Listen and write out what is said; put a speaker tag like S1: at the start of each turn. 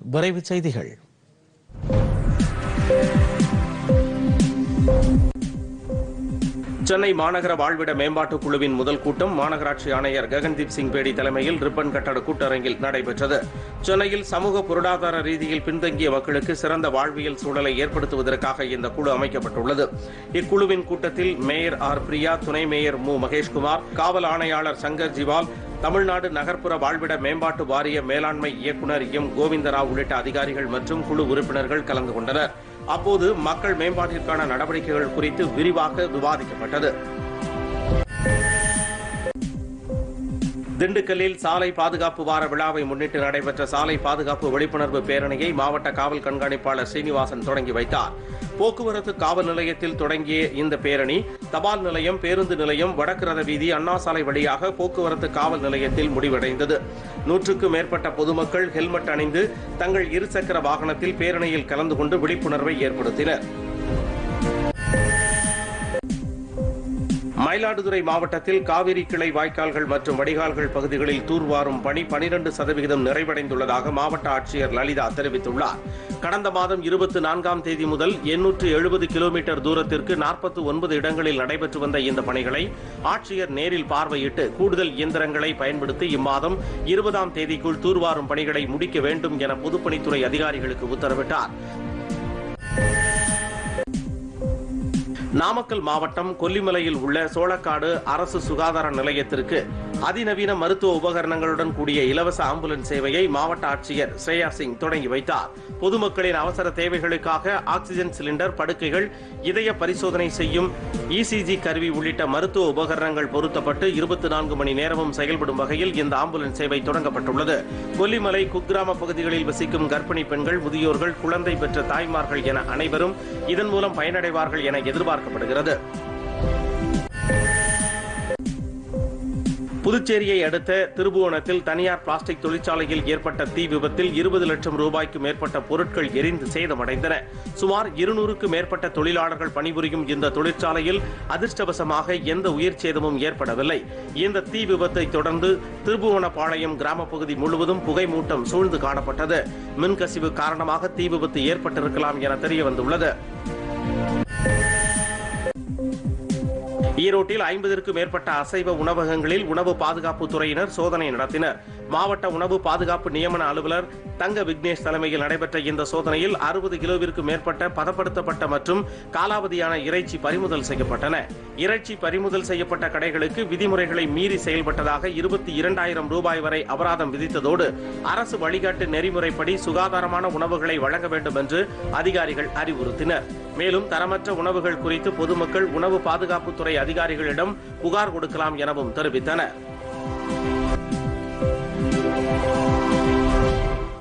S1: விரைவு செய்திகள்
S2: சென்னை மாநகர வாழ்விட மேம்பாட்டுக் குழுவின் முதல் கூட்டம் மாநகராட்சி ஆணையர் ககன்தீப் சிங் பேடி தலைமையில் ரிப்பன் கட்டட கூட்டரங்கில் நடைபெற்றது சென்னையில் சமூக பொருளாதார ரீதியில் பின்தங்கிய மக்களுக்கு சிறந்த வாழ்வியல் சூழலை ஏற்படுத்துவதற்காக இந்த குழு அமைக்கப்பட்டுள்ளது இக்குழுவின் கூட்டத்தில் மேயர் ஆர் பிரியா துணை மேயர் மு மகேஷ்குமார் காவல் ஆணையாளர் சங்கர் ஜிவால் தமிழ்நாடு நகர்ப்புற வாழ்விட மேம்பாட்டு வாரிய மேலாண்மை இயக்குநர் எம் கோவிந்தராவ் உள்ளிட்ட அதிகாரிகள் மற்றும் குழு உறுப்பினர்கள் கலந்து கொண்டனர் அப்போது மக்கள் மேம்பாட்டிற்கான நடவடிக்கைகள் குறித்து விரிவாக விவாதிக்கப்பட்டது திண்டுக்கல்லில் சாலை பாதுகாப்பு வார விழாவை முன்னிட்டு நடைபெற்ற சாலை பாதுகாப்பு விழிப்புணர்வு பேரணியை மாவட்ட காவல் கண்காணிப்பாளர் சீனிவாசன் தொடங்கி வைத்தார் போக்குவரத்து காவல் நிலையத்தில் தொடங்கிய இந்த பேரணி தபால் நிலையம் பேருந்து நிலையம் வடக்கு ரத வீதி அண்ணா சாலை வழியாக போக்குவரத்து காவல் நிலையத்தில் முடிவடைந்தது நூற்றுக்கும் மேற்பட்ட பொதுமக்கள் ஹெல்மெட் அணிந்து தங்கள் இருசக்கர வாகனத்தில் பேரணியில் கலந்து கொண்டு விழிப்புணர்வை ஏற்படுத்தினர் மயிலாடுதுறை மாவட்டத்தில் காவிரி கிளை வாய்க்கால்கள் மற்றும் வடிகால்கள் பகுதிகளில் தூர்வாரும் பணி பனிரெண்டு சதவிகிதம் நிறைவடைந்துள்ளதாக மாவட்ட ஆட்சியர் லலிதா தெரிவித்துள்ளார் கடந்த மாதம் இருபத்தி நான்காம் தேதி முதல் எண்ணூற்று எழுபது கிலோமீட்டர் தூரத்திற்கு நாற்பத்தி ஒன்பது இடங்களில் நடைபெற்று வந்த இந்த பணிகளை ஆட்சியர் நேரில் பார்வையிட்டு கூடுதல் இயந்திரங்களை பயன்படுத்தி இம்மாதம் இருபதாம் தேதிக்குள் தூர்வாரும் பணிகளை முடிக்க வேண்டும் என பொதுப்பணித்துறை அதிகாரிகளுக்கு உத்தரவிட்டார் நாமக்கல் மாவட்டம் கொல்லிமலையில் உள்ள சோளக்காடு அரசு சுகாதார நிலையத்திற்கு அதிநவீன மருத்துவ உபகரணங்களுடன் கூடிய இலவச ஆம்புலன்ஸ் சேவையை மாவட்ட ஆட்சியர் ஸ்ரேயா சிங் தொடங்கி வைத்தார் பொதுமக்களின் அவசர தேவைகளுக்காக ஆக்சிஜன் சிலிண்டர் படுக்கைகள் இதய பரிசோதனை செய்யும் இசிஜி கருவி உள்ளிட்ட மருத்துவ உபகரணங்கள் பொருத்தப்பட்டு இருபத்தி நான்கு மணி நேரமும் செயல்படும் வகையில் இந்த ஆம்புலன்ஸ் சேவை தொடங்கப்பட்டுள்ளது கொல்லிமலை குக்கிராம பகுதிகளில் வசிக்கும் கர்ப்பிணி பெண்கள் முதியோர்கள் குழந்தை பெற்ற தாய்மார்கள் என அனைவரும் இதன் மூலம் பயனடைவார்கள் என எதிர்பார்க்கப்படுகிறது புதுச்சேரியை அடுத்த திருபுவனத்தில் தனியார் பிளாஸ்டிக் தொழிற்சாலையில் ஏற்பட்ட தீ விபத்தில் இருபது லட்சம் ரூபாய்க்கு மேற்பட்ட பொருட்கள் எரிந்து சேதமடைந்தன சுமார் இருநூறுக்கு மேற்பட்ட தொழிலாளர்கள் பணிபுரியும் இந்த தொழிற்சாலையில் அதிர்ஷ்டவசமாக எந்த உயிர் சேதமும் ஏற்படவில்லை இந்த தீ விபத்தை தொடர்ந்து திருபுவனப்பாளையம் கிராம பகுதி முழுவதும் புகை மூட்டம் சூழ்ந்து காணப்பட்டது மின்கசிவு காரணமாக தீ விபத்து ஏற்பட்டிருக்கலாம் என தெரிய வந்துள்ளது ஈரோட்டில் ஐம்பதற்கும் மேற்பட்ட அசைவ உணவகங்களில் உணவு பாதுகாப்பு துறையினர் சோதனை நடத்தினர் மாவட்ட உணவு பாதுகாப்பு நியமன அலுவலர் தங்க விக்னேஷ் தலைமையில் நடைபெற்ற இந்த சோதனையில் அறுபது கிலோவிற்கும் மேற்பட்ட பதப்படுத்தப்பட்ட மற்றும் காலாவதியான இறைச்சி பறிமுதல் செய்யப்பட்டன இறைச்சி பறிமுதல் செய்யப்பட்ட கடைகளுக்கு விதிமுறைகளை மீறி செயல்பட்டதாக இருபத்தி இரண்டாயிரம் ரூபாய் வரை அபராதம் விதித்ததோடு அரசு வழிகாட்டு நெறிமுறைப்படி சுகாதாரமான உணவுகளை வழங்க வேண்டும் என்று அதிகாரிகள் அறிவுறுத்தினர் மேலும் தரமற்ற உணவுகள் குறித்து பொதுமக்கள் உணவு பாதுகாப்புத்துறை அதிகாரிகளிடம் புகார் கொடுக்கலாம் எனவும் தெரிவித்தனர்